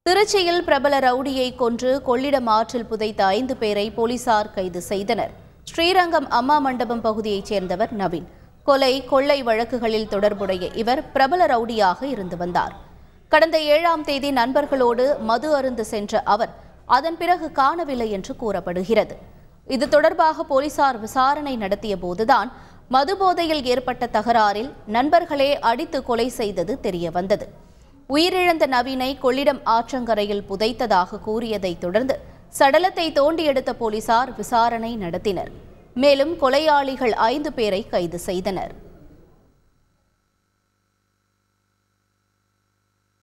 திருச்சியில் பிரபல ரவுடியை கொன்று கொள்ளிடம் ஆற்றில் புதைத்த ஐந்து பேரை போலீசார் கைது செய்தனர் ஸ்ரீரங்கம் அம்மா மண்டபம் பகுதியைச் சேர்ந்தவர் நவீன் கொலை கொள்ளை வழக்குகளில் தொடர்புடைய இவர் பிரபல ரவுடியாக இருந்து வந்தார் கடந்த ஏழாம் தேதி நண்பர்களோடு மது அருந்து சென்ற அவர் அதன் பிறகு காணவில்லை என்று கூறப்படுகிறது இது தொடர்பாக போலீசார் விசாரணை நடத்திய போதுதான் மது போதையில் ஏற்பட்ட தகராறில் நண்பர்களே அடித்து கொலை செய்தது தெரியவந்தது உயிரிழந்த நவீனை கொள்ளிடம் ஆற்றங்கரையில் புதைத்ததாக கூறியதைத் தொடர்ந்து சடலத்தை தோண்டி எடுத்த போலீசார் விசாரணை நடத்தினர் மேலும் கொலையாளிகள் ஐந்து பேரை கைது செய்தனர்